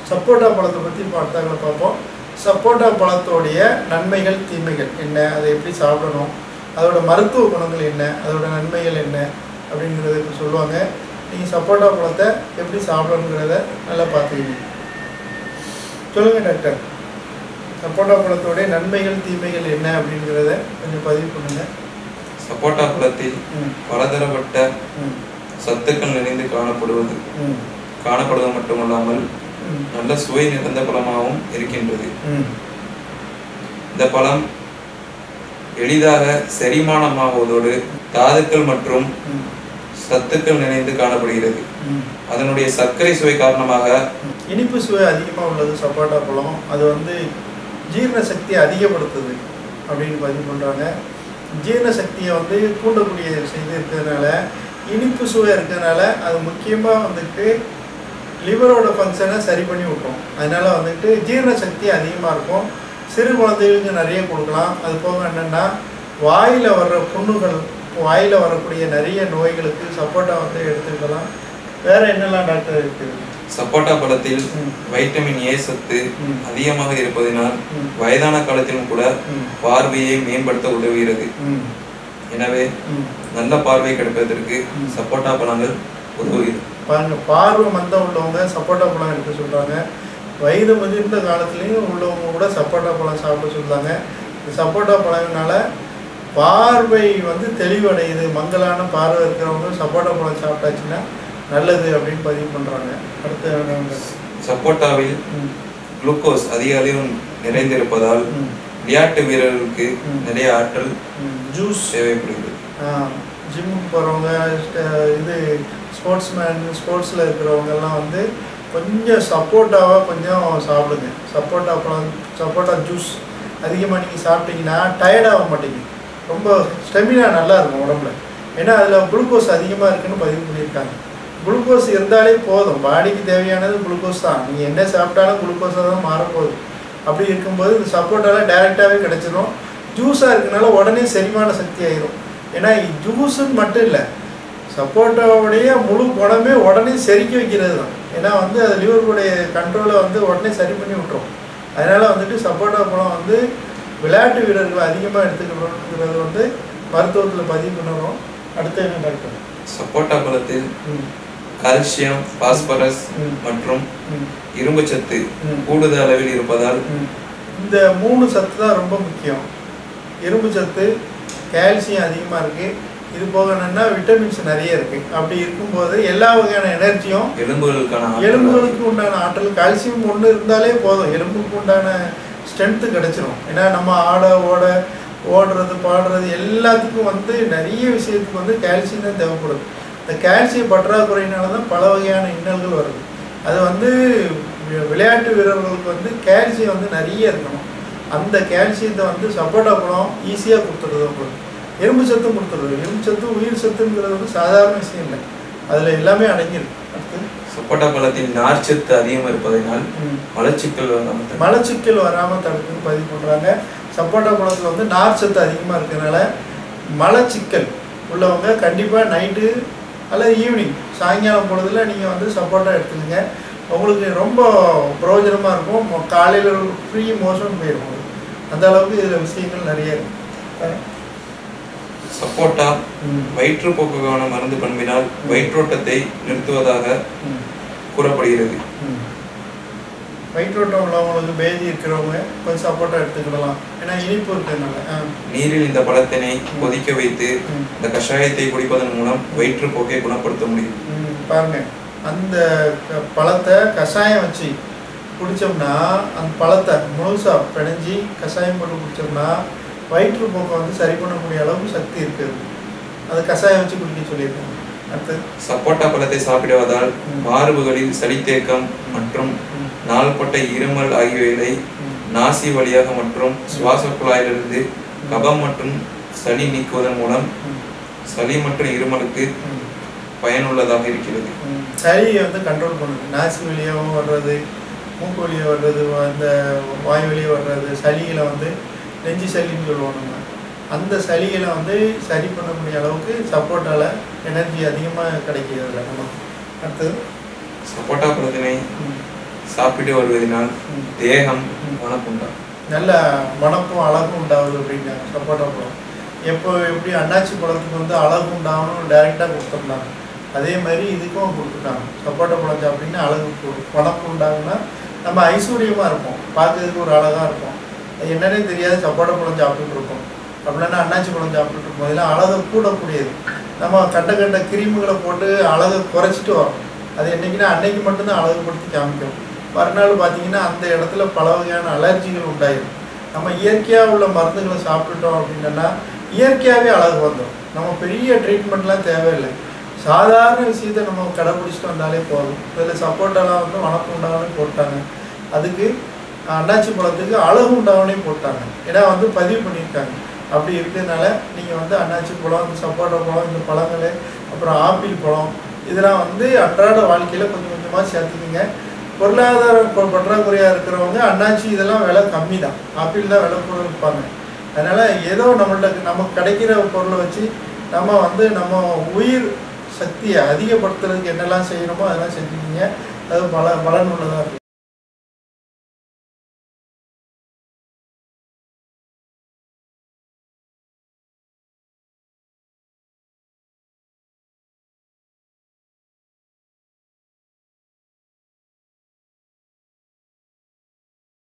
சப்போட்டா பழத்தை பற்றி பார்த்தாங்கள பார்ப்போம் சப்போட்டா பழத்தோடைய நன்மைகள் தீமைகள் என்ன அதை எப்படி சாப்பிடணும் அதோட மருத்துவ குணங்கள் என்ன அதோட நன்மைகள் என்ன அப்படிங்கிறத இப்ப சொல்லுவாங்க நீங்கள் சப்போட்டா பழத்தை எப்படி சாப்பிடணுங்கிறத நல்லா பார்த்துக்கிங்க சொல்லுங்கள் டாக்டர் சப்போட்டா பழத்தோடைய நன்மைகள் தீமைகள் என்ன அப்படிங்கிறத கொஞ்சம் பதிவு பண்ணுங்க சப்போட்டா பழத்தில் ம் பலதரப்பட்ட ம் சத்துக்கள் நிறைந்து காணப்படுவது ம் காணப்படுவது மட்டுமல்லாமல் ம் நல்ல சுவை நிறைந்த பழமாகவும் இருக்கின்றது ம் இந்த பழம் எளிதாக செரிமானமாவதோடு தாதுக்கள் மற்றும் ம் சத்துக்கள் நிறைந்து காணப்படுகிறது ம் அதனுடைய சர்க்கரை சுவை காரணமாக இனிப்பு சுவை அதிகமாக உள்ளது சப்போட்டா பழம் அது வந்து ஜீரண சக்தியை அதிகப்படுத்துது அப்படின்னு பதிவு பண்ணுறாங்க ஜீரண சக்தியை வந்து தூண்டக்கூடிய செய்து இருக்கிறதுனால இனிப்பு சுவை இருக்கிறதுனால அது முக்கியமாக வந்துட்டு லிவரோட ஃபங்க்ஷனை சரி பண்ணி விட்டோம் அதனால வந்துட்டு ஜீரண சக்தி அதிகமாக இருக்கும் சிறு குழந்தைகளுக்கு நிறைய கொடுக்கலாம் அது போக என்னென்னா வாயில் வர்ற புண்ணுகள் வாயில் வரக்கூடிய நிறைய நோய்களுக்கு சப்போட்டா வந்து எடுத்துக்கலாம் வேற என்னெல்லாம் டாக்டர் இருக்குது சப்போட்டா பழத்தில் ம். வைட்டமின் ஏ சத்து ம். அதிகமாக இருப்பதினால் ம். வயதான காலத்திலும் கூட ம். பார்வையை மேம்படுத்த உதவுகிறது ம். எனவே ம். நல்ல பார்வை கிடைப்பதற்கு ம். சப்போட்டா பழங்கள் உதவுகிறது பாருங்க பார்வை மந்தம் உள்ளவங்க சப்போட்டா பழம் எடுக்க சொல்றாங்க வயது முதிர்ந்த காலத்துலேயும் உள்ளவங்க கூட சப்போட்டா பழம் சாப்பிட சொல்றாங்க இந்த சப்போட்டா பழம்னால பார்வை வந்து தெளிவடையுது மங்கலான பார்வை இருக்கிறவங்க சப்போட்டா பழம் சாப்பிட்டாச்சுன்னா நல்லது அப்படின்னு பதிவு பண்றாங்க அடுத்து என்னங்க? சப்போட்டாவில் ம். குளுக்கோஸ் அதிக அளவு நிறைந்திருப்பதால் ம். விளையாட்டு வீரர்களுக்கு ம். நிறைய ஆற்றல் ம். ஜூஸ் தேவைப்படுகிறது ஜிம்முக்கு போகிறவங்க இது ஸ்போர்ட்ஸ் மேன் ஸ்போர்ட்ஸில் இருக்கிறவங்கெல்லாம் வந்து கொஞ்சம் சப்போட்டாவாக கொஞ்சம் சாப்பிடுங்க சப்போட்டா பழம் சப்போட்டா ஜூஸ் அதிகமாக நீங்கள் சாப்பிட்டீங்கன்னா டயர்டாக மாட்டீங்க ரொம்ப ஸ்டெமினா நல்லா இருக்கும் உடம்புல ஏன்னா அதில் குளுக்கோஸ் அதிகமாக இருக்குன்னு பதிவு பண்ணியிருக்காங்க குளுக்கோஸ் இருந்தாலே போதும் பாடிக்கு தேவையானது குளுக்கோஸ் தான் நீங்கள் என்ன சாப்பிட்டாலும் குளுக்கோஸாக தான் மாறப்போகுது அப்படி இருக்கும்போது இந்த சப்போட்டாலாம் டைரெக்டாகவே கிடைச்சிரும் ஜூஸாக இருக்கனால உடனே செரிமான சக்தி ஆயிரும் ஏன்னா ஜூஸுன்னு மட்டும் இல்லை சப்போட்டாவுடைய முழு குணமே உடனே செரிக்க வைக்கிறது தான் ஏன்னா வந்து அது லிவருடைய கண்ட்ரோலை வந்து உடனே சரி பண்ணி விட்டுரும் அதனால வந்துட்டு சப்போட்டா பழம் வந்து விளையாட்டு வீரர்கள் அதிகமாக எடுத்துக்கணுங்கிறது வந்து மருத்துவத்தில் பதிவு பண்ணணும் அடுத்து என்ன டாக்டர் சப்போட்டா பழத்தில் ம் கால்சியம் பாஸ்பரஸ் ம். மற்றும் ம் இரும்புச்சத்து ம். கூடுதல் அளவில் இருப்பதால் ம். இந்த மூணு சத்து தான் ரொம்ப முக்கியம் இரும்பு சத்து கால்சியம் அதிகமாக இருக்குது இது போக என்னன்னா விட்டமின்ஸ் நிறைய இருக்குது அப்படி இருக்கும்போது எல்லா வகையான எனர்ஜியும் எலும்புகளுக்கான ஆற்றல் எலும்புகளுக்கு உண்டான ஆற்றல் கால்சியம் ஒன்று இருந்தாலே போதும் எலும்புக்கு உண்டான ஸ்ட்ரென்த்து கிடைச்சிரும் ஏன்னா நம்ம ஆட ஓட ஓடுறது பாடுறது எல்லாத்துக்கும் வந்து நிறைய விஷயத்துக்கு வந்து கால்சியம் தான் தேவைப்படுது இந்த கால்சியம் பற்றாக்குறையினால தான் பல வகையான இன்னல்கள் வருது அது வந்து வி- விளையாட்டு வீரர்களுக்கு வந்து கால்சியம் வந்து நிறைய இருக்கணும் அந்த கால்சியத்தை வந்து சப்போட்டா பழம் ஈஸியாக கொடுத்துருது உங்களுக்கு எறும்பு சத்தும் கொடுத்துருது எறும்பு சத்து உயிர் சத்துங்கிறது வந்து சாதாரண விஷயம் இல்லை அதில் எல்லாமே அடங்கியிருக்கு அடுத்து சப்போட்டா பழத்தில் நார்ச்சத்து அதிகம் இருப்பதனால் ம். மலச்சிக்கல் வராமல் தடுக்கும். மலச்சிக்கல் வராமல் தடுக்குன்னு பதிவு பண்ணுறாங்க சப்போட்டா பழத்தில் வந்து நார் சத்து அதிகமாக இருக்கிறனால மலச்சிக்கல் உள்ளவங்க கண்டிப்பாக நைட்டு அல்லது ஈவினிங் சாயங்காலம் பொழுதுல நீங்கள் வந்து சப்போட்டா எடுத்துக்கங்க உங்களுக்கு ரொம்ப பிரயோஜனமாக இருக்கும் காலையில் ஃப்ரீ மோஷன் போயிடும் உங்களுக்கு. அந்த அளவுக்கு இதில் விஷயங்கள் நிறைய இருக்கு சப்போட்டா ம். வயிற்றுப்போக்குக்கான மருந்து பண்பினால் வயிற்றோட்டத்தை நிறுத்துவதாக ம். கூறப்படுகிறது ம். வயிற்றோட்டம் உள்ளவங்களுக்கு பேதி இருக்கிறவங்க கொஞ்சம் சப்போட்டா எடுத்துக்கிடலாம் ஏன்னா இனிப்பு இருக்கிறதுனால ஆ நீரில் இந்த பழத்தினை கொதிக்க வைத்து ம். இந்த கஷாயத்தை குடிப்பதன் மூலம் வயிற்றுப்போக்கை குணப்படுத்த முடியும் ம், பாருங்க அந்த க- பழத்தை கஷாயம் வச்சு குடித்தோம்னா அந்த பழத்தை முழுசா பிணைஞ்சி கஷாயம் போட்டு குடித்தோம்னா வயிற்றுப்போக்கை வந்து சரி பண்ணக்கூடிய அளவுக்கு சக்தி இருக்குது அது கஷாயம் வச்சு குடிக்க சொல்லியிருக்காங்க அடுத்து சப்போட்டா பழத்தை சாப்பிடுவதால் ம். மார்புகளில் சளித்தேக்கம் மற்றும் ம், நாள்பட்ட இருமல் ஆகியவைகளை ம், நாசி வழியாக மற்றும் சுவாச குழாயிலிருந்து கபம் மற்றும் சளி நீக்குவதன் மூலம் ம், சளி மற்றும் இருமலுக்கு ம், பயனுள்ளதாக இருக்கிறது ம். சளியை வந்து கண்ட்ரோல் பண்ணுது நாசி வழியாகவும் வர்றது மூக்கு வழியாக வர்றது அந்த வாய் வழியாக வர்றது சளிகளை வந்து நெஞ்சு சளின்னு சொல்லுவோம் நம்ம அந்த சளிகளை வந்து சரி பண்ணக்கூடிய அளவுக்கு சப்போட்டால எனர்ஜி அதிகமாக கிடைக்கிது அதில் நம்ம அடுத்தது சப்போட்டா பழத்தினை ம், சாப்பிட்டு வருவதனால் ம். தேகம் மனப்புண்டா நல்ல மணப்பும் அழகும் உண்டாகுது அப்படின்னாங்க சப்போட்டா பழம் எப்போ எப்படி அண்ணாச்சி பழத்துக்கு வந்து அழகு உண்டாகணும் டைரெக்டாக கொடுத்துருந்தாங்க அதே மாதிரி இதுக்கும் கொடுத்துட்டாங்க சப்போட்டா பழம் சாப்பிட்டீங்கன்னா அழகு கூடும் மணப்பு உண்டாகுன்னா நம்ம ஐஸ்வர்யமாக இருப்போம் பார்க்கறதுக்கு ஒரு அழகாக இருப்போம் அது என்னன்னே தெரியாது சப்போட்டா பழம் சாப்பிட்டுட்டு இருப்போம் அப்படின்னா அண்ணாச்சி பழம் சாப்பிட்டுட்டு இருப்போம் இதெல்லாம் அழகை கூடக்கூடியது நம்ம கண்ட கண்ட கிருமிகளை போட்டு அழகை குறைச்சிட்டு வரோம் அது என்னைக்குன்னா அன்னைக்கு மட்டும்தான் அழகுபடுத்தி காமிக்கும் மறுநாள் பார்த்தீங்கன்னா அந்த இடத்துல பல வகையான அலர்ஜிகள் உண்டாயிடும் நம்ம இயற்கையாக உள்ள மருந்துகளை சாப்பிட்டுட்டோம் அப்படின்னா இயற்கையாகவே அழகு வந்துடும் நம்ம பெரிய ட்ரீட்மெண்ட்லாம் தேவையில்லை சாதாரண விஷயத்தை நம்ம கடைப்பிடிச்சிட்டு வந்தாலே போதும் இதில் சப்போர்ட்டெல்லாம் வந்து வணக்கம் உண்டாகனே போட்டாங்க அதுக்கு அண்ணாச்சி பழத்துக்கு அழகு உண்டாகனே போட்டாங்க ஏன்னா வந்து பதிவு பண்ணியிருக்காங்க அப்படி இருக்கிறதுனால நீங்கள் வந்து அண்ணாச்சி பழம் இந்த சப்போட்டா பழம் இந்த பழங்கள் அப்புறம் ஆப்பிள் பழம் இதெல்லாம் வந்து அன்றாட வாழ்க்கையில் கொஞ்சம் கொஞ்சமாக சேர்த்துக்குங்க பொருளாதார கொ- பற்றாக்குறையாக இருக்கிறவங்க அண்ணாச்சி இதெல்லாம் விலை கம்மி தான் ஆப்பிள் தான் விலை கூட விற்பாங்க அதனால் ஏதோ நம்மள்ட்ட நமக்கு கிடைக்கிற பொருளை வச்சு நம்ம வந்து நம்ம உயிர் சக்தியை அதிகப்படுத்துறதுக்கு என்னெல்லாம் செய்யணுமோ அதெல்லாம் செஞ்சுக்கிங்க அது பல பலன் உள்ளதாக இருக்கும்